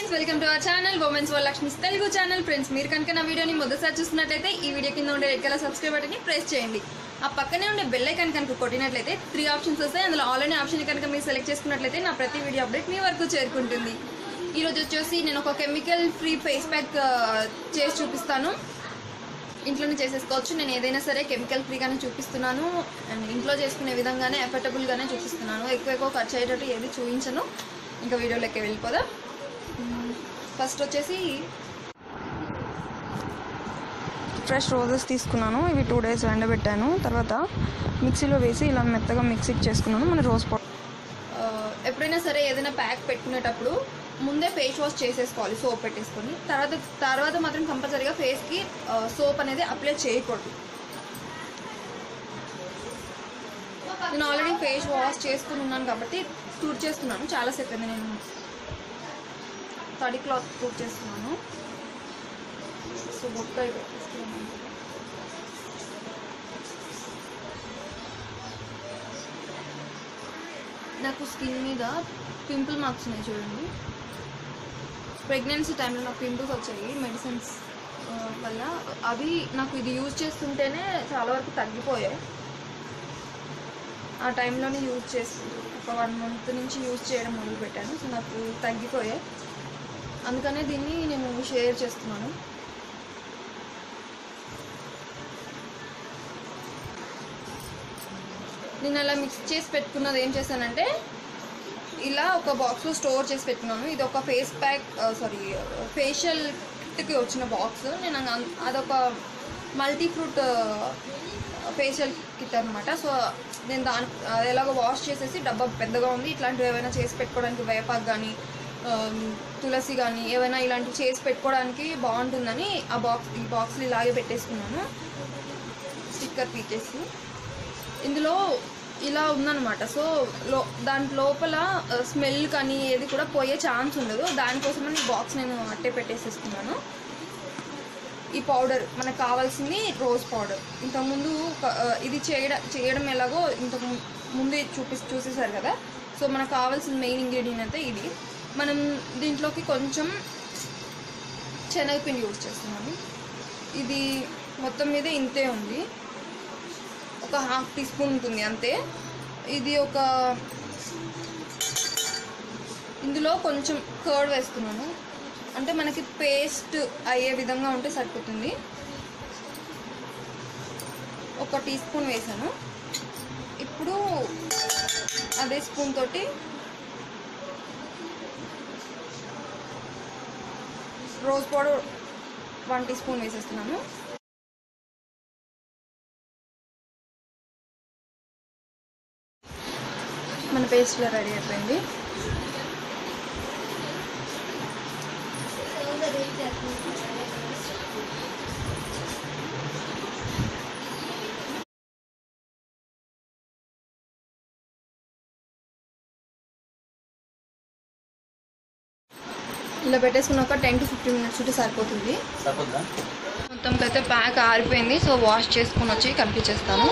welcome to our channel women's world Lakshmi Telugu channel friends మీరు కనుక నా వీడియోని మొదటిసారి చూస్తున్నట్లయితే ఈ వీడియో కింద ఉండే రెడ్ కలర్ సబ్స్క్రైబ్ బటన్ని ప్రెస్ చేయండి ఆ పక్కనే ఉండే బెల్ ఐకాన్ కనుక కొట్టినట్లయితే త్రీ ఆప్షన్స్ వస్తాయి అందులో ఆల్రెడీ ఆప్షన్ కనుక మీరు సెలెక్ట్ చేసుకున్నట్లయితే నా ప్రతి వీడియో అప్డేట్ మీ వరకు చేరుకుంటుంది ఈ రోజు వచ్చేసి నేను ఒక కెమికల్ ఫ్రీ ఫేస్ ప్యాక్ చేసి చూపిస్తాను ఇంట్లోనే చేసేసుకోవచ్చు నేను ఏదైనా సరే కెమికల్ ఫ్రీగానే చూపిస్తున్నాను అండ్ ఇంట్లో చేసుకునే విధంగానే ఎఫర్టబుల్గానే చూపిస్తున్నాను ఎక్కువ ఎక్కువ ఖర్చు అయ్యేటట్టు ఏది చూపించను ఇంకా వీడియోలోకి వెళ్ళిపోదాం ఫస్ట్ వచ్చేసి ఫ్రెష్ రోజెస్ తీసుకున్నాను ఇవి టూ డేస్ ఎండబెట్టాను తర్వాత మిక్సీలో వేసి ఇలా మెత్తగా మిక్సీకి చేసుకున్నాను మన రోజ్ పౌడర్ ఆ, ఎప్పుడైనా సరే ఏదైనా ప్యాక్ పెట్టుకునేటప్పుడు ముందే ఫేస్ వాష్ చేసేసుకోవాలి సోప్ పెట్టేసుకొని తర్వాత తర్వాత మాత్రం కంపల్సరీగా ఫేస్కి సోప్ అనేది అప్లై చేయకూడదు నేను ఆల్రెడీ ఫేస్ వాష్ చేసుకుని ఉన్నాను కాబట్టి టూర్ చేస్తున్నాను చాలాసేపు అయింది నేను తడి క్లాత్ టూర్ చేస్తున్నాను సో బొక్క పెట్టేస్తున్నాను నాకు స్కిన్ మీద పింపుల్ మార్క్స్ ఉన్నాయి చూడండి ప్రెగ్నెన్సీ టైంలో నాకు పింపుల్స్ వచ్చాయి మెడిసిన్స్ వల్ల అవి నాకు ఇది యూజ్ చేస్తుంటేనే చాలా వరకు తగ్గిపోయాయి ఆ టైంలోనే యూజ్ చేసి ఒక వన్ మంత్ నుంచి యూజ్ చేయడం మొదలుపెట్టాను సో నాకు తగ్గిపోయాయి అందుకనే దీన్ని నేను షేర్ చేస్తున్నాను నేను అలా మిక్స్ చేసి పెట్టుకున్నది ఏం చేశానంటే ఇలా ఒక బాక్స్లో స్టోర్ చేసి పెట్టుకున్నాను ఇది ఒక ఫేస్ ప్యాక్ సారీ ఫేషియల్ కిట్కి వచ్చిన బాక్స్ నేను అంగ- అదొక మల్టీ ఫ్రూట్ ఫేషియల్ కిట్ అనమాట సో నేను దాని అది ఎలాగో వాష్ చేసేసి డబ్బా పెద్దగా ఉంది ఇట్లాంటివి ఏమైనా చేసి పెట్టుకోవడానికి వేపాకు కానీ తులసి కానీ ఏమైనా ఇలాంటివి చేసి పెట్టుకోవడానికి బాగుంటుందని ఆ బాక్స్ ఈ బాక్స్లు ఇలాగే పెట్టేసుకున్నాను స్టిక్కర్ పీకేసి ఇందులో ఇలా ఉందన్నమాట సో లో దాని లోపల స్మెల్ కానీ ఏది కూడా పోయే ఛాన్స్ ఉండదు దానికోసమని బాక్స్ నేను అట్టే పెట్టేసేసుకున్నాను ఈ పౌడర్ మనకు కావాల్సింది రోజ్ పౌడర్ ఇంతకుముందు ఒక- ఆ, ఇది చేయడం చేయడం ఎలాగో ఇంతకు ము- ముందే చూపి చూసేసారు కదా సో మనకు కావాల్సిన మెయిన్ ఇంగ్రీడియంట్ అయితే ఇది మనం దీంట్లోకి కొంచెం శనగపిండి యూజ్ చేస్తున్నాము ఇది మొత్తం మీద ఇంతే ఉంది ఒక హాఫ్ టీ స్పూన్ ఉంటుంది అంతే ఇది ఒక ఇందులో కొంచెం కర్డ్ వేస్తున్నాను అంటే మనకి పేస్ట్ అయ్యే విధంగా ఉంటే సరిపోతుంది ఒక టీ స్పూన్ వేసాను ఇప్పుడు అదే స్పూన్ తోటి rose powder one teaspoon వేసేస్తున్నాను మన పేస్ట్లో రెడీ అయిపోయింది ఇలా పెట్టేసుకున్నాక టెన్ టు ఫిఫ్టీన్ మినిట్స్ ఉంటే సరిపోతుంది సరిపోతుందా మొత్తంకి అయితే ప్యాక్ ఆరిపోయింది సో వాష్ చేసుకుని వచ్చి కనిపించేస్తాను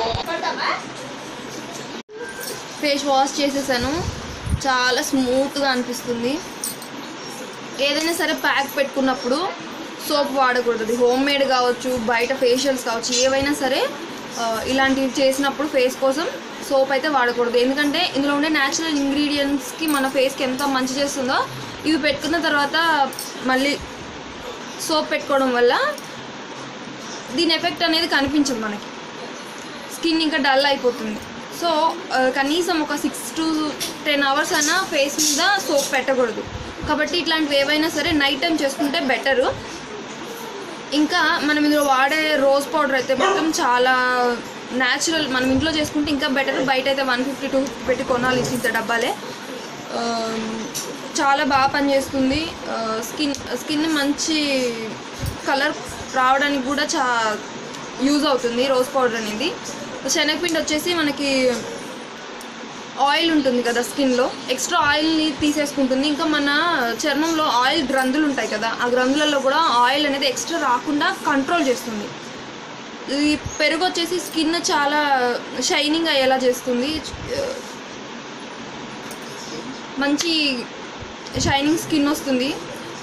ఫేస్ వాష్ చేసేసాను చాలా స్మూత్గా అనిపిస్తుంది ఏదైనా సరే ప్యాక్ పెట్టుకున్నప్పుడు సోప్ వాడకూడదు హోమ్ మేడ్ కావచ్చు బయట ఫేషియల్స్ కావచ్చు ఏవైనా సరే ఆ, ఇలాంటివి చేసినప్పుడు ఫేస్ కోసం సోప్ అయితే వాడకూడదు ఎందుకంటే ఇందులో ఉండే న్యాచురల్ ఇంగ్రీడియంట్స్కి మన ఫేస్కి ఎంత మంచి చేస్తుందో ఇవి పెట్టుకున్న తర్వాత మళ్ళీ సోప్ పెట్టుకోవడం వల్ల దీని ఎఫెక్ట్ అనేది కనిపించదు మనకి స్కిన్ ఇంకా డల్ అయిపోతుంది సో ఆ, కనీసం ఒక సిక్స్ టు టెన్ అవర్స్ అయినా ఫేస్ మీద సోప్ పెట్టకూడదు కాబట్టి ఇట్లాంటివి ఏవైనా సరే నైట్ టైం చేసుకుంటే బెటరు ఇంకా మనం ఇందులో వాడే రోజ్ పౌడర్ అయితే మొత్తం చాలా న్యాచురల్ మనం ఇంట్లో చేసుకుంటే ఇంకా బెటర్ బయట అయితే వన్ ఫిఫ్టీ టూ ఫిఫ్టీ పెట్టి కొనాలి ఇంత డబ్బాలే ఆ, చాలా బాగా పనిచేస్తుంది స్కిన్ స్కిన్ మంచి కలర్ రావడానికి కూడా చా యూజ్ అవుతుంది రోజ్ పౌడర్ అనేది శనగపిండి వచ్చేసి మనకి ఆయిల్ ఉంటుంది కదా స్కిన్లో ఎక్స్ట్రా ఆయిల్ని తీసేసుకుంటుంది ఇంకా మన చర్మంలో ఆయిల్ గ్రంథులు ఉంటాయి కదా ఆ గ్రంథులలో కూడా ఆయిల్ అనేది ఎక్స్ట్రా రాకుండా కంట్రోల్ చేస్తుంది ఈ పెరుగు వచ్చేసి స్కిన్ చాలా షైనింగ్ అయ్యేలా చేస్తుంది మంచి షైనింగ్ స్కిన్ వస్తుంది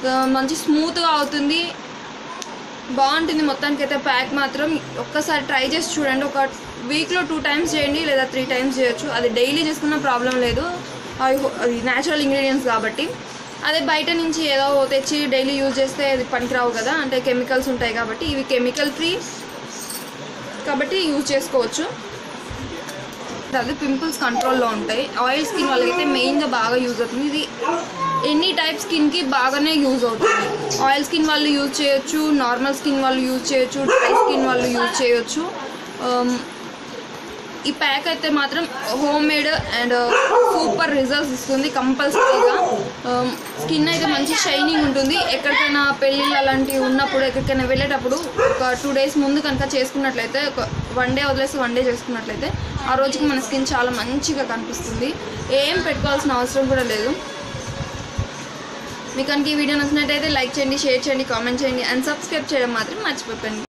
ఆ, మంచి స్మూత్గా అవుతుంది బాగుంటుంది మొత్తానికి అయితే ప్యాక్ మాత్రం ఒక్కసారి ట్రై చేసి చూడండి ఒక వీక్లో టూ టైమ్స్ చేయండి లేదా త్రీ టైమ్స్ చేయొచ్చు అది డైలీ చేసుకున్న ప్రాబ్లం లేదు అవి హో- అది న్యాచురల్ ఇంగ్రీడియంట్స్ కాబట్టి అదే బయట నుంచి ఏదో తెచ్చి డైలీ యూజ్ చేస్తే అది పనికిరావు కదా అంటే కెమికల్స్ ఉంటాయి కాబట్టి ఇవి కెమికల్ ఫ్రీ కాబట్టి యూజ్ చేసుకోవచ్చు అది పింపుల్స్ కంట్రోల్లో ఉంటాయి ఆయిల్ స్కిన్ వాళ్ళకైతే మెయిన్గా బాగా యూజ్ అవుతుంది ఇది ఎనీ టైప్ స్కిన్కి బాగానే యూజ్ అవుతుంది ఆయిల్ స్కిన్ వాళ్ళు యూజ్ చేయొచ్చు నార్మల్ స్కిన్ వాళ్ళు యూజ్ చేయొచ్చు డ్రై స్కిన్ వాళ్ళు యూజ్ చేయొచ్చు Um, ఈ ప్యాక్ అయితే మాత్రం home made and super results ఇస్తుంది కంపల్సరీగా స్కిన్ అయితే మంచి షైనింగ్ ఉంటుంది ఎక్కడికైనా పెళ్ళిళ్ళు అలాంటివి ఉన్నప్పుడు ఎక్కడికైనా వెళ్ళేటప్పుడు ఒక టూ డేస్ ముందు కనుక చేసుకున్నట్లయితే ఒక వన్ డే వదిలేసి వన్ డే చేసుకున్నట్లయితే ఆ రోజుకి మన స్కిన్ చాలా మంచిగా కనిపిస్తుంది ఏం పెట్టుకోవాల్సిన అవసరం కూడా లేదు మీకు కనుక ఈ వీడియో నచ్చినట్టయితే లైక్ చేయండి షేర్ చేయండి కామెంట్ చేయండి అండ్ సబ్స్క్రైబ్ చేయడం మాత్రం మర్చిపోకండి